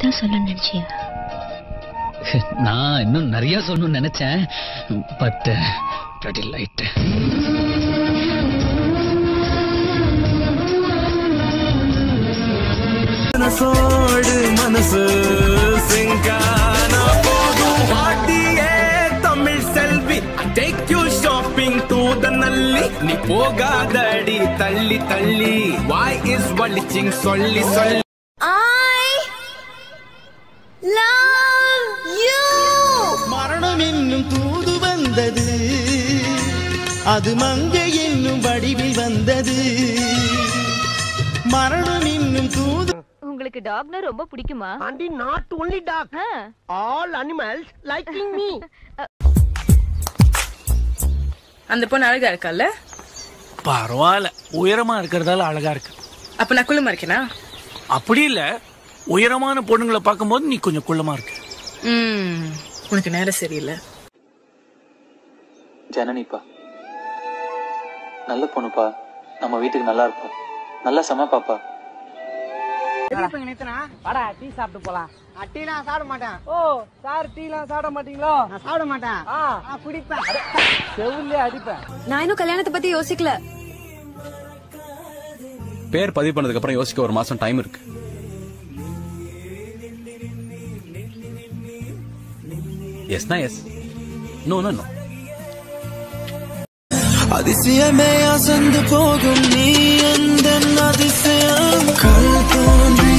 தான் சொல்லணும்னு நினைச்சியா நான் இன்னும் நிறைய சொல்லணும்னு நினைச்சேன் பட் லைட் மனசோடு மனசு சிங்கான போதும் பாட்டியே Tamil Selvi take you shopping to the Nalli நீ போகாதடி தள்ளி தள்ளி வாய் இஸ் வலிச்சிங் சொல்லி சொல்லி I love you. மரணம் என்னும் தூது வந்தது அது மங்கை என்னும் வடிவில் வந்தது மரணம் என்னும் தூது உங்களுக்கு டாக்னா ரொம்ப பிடிக்குமா ஆண்டி நாட் ஒன்லி டாக் ஆ. ஆல் அனிமல்ஸ் லைக்கிங் மீ அந்த பொண்ணு அழகா இருக்கல்ல பரவாயில்ல உயரமா இருக்கிறதால அழகா இருக்கு அப்ப நான் குள்ளமா இருக்கேனா அப்படி இல்ல உயரமான பொண்ணுங்களை பார்க்கும்போது நீ கொஞ்சம் குள்ளமா இருக்க ம் உனக்கு நேரம் சரியில்லை ஜனனிப்பா நல்ல பொண்ணுப்பா நம்ம வீட்டுக்கு நல்லா இருப்பா நல்லா சமைப்பாப்பா வாடா டீ சாப்பிட்டு போலாம் டீலாம் சாப்பிட மாட்டேன் ஓ சார் டீலாம் சாப்பிட மாட்டீங்களோ நான் சாப்பிட மாட்டேன் ஆ குடிப்பேன் செவுலே அடிப்பேன் நான் இன்னும் கல்யாணத்தை பத்தி யோசிக்கல பேர் பதிவு பண்ணதுக்கு அப்புறம் யோசிக்க ஒரு மாசம் டைம் இருக்கு எஸ்னா எஸ் நோ நோ நோ அதிசயமே அசந்து போகும் நீ அந்த அதிசயம் கல் தோன்றி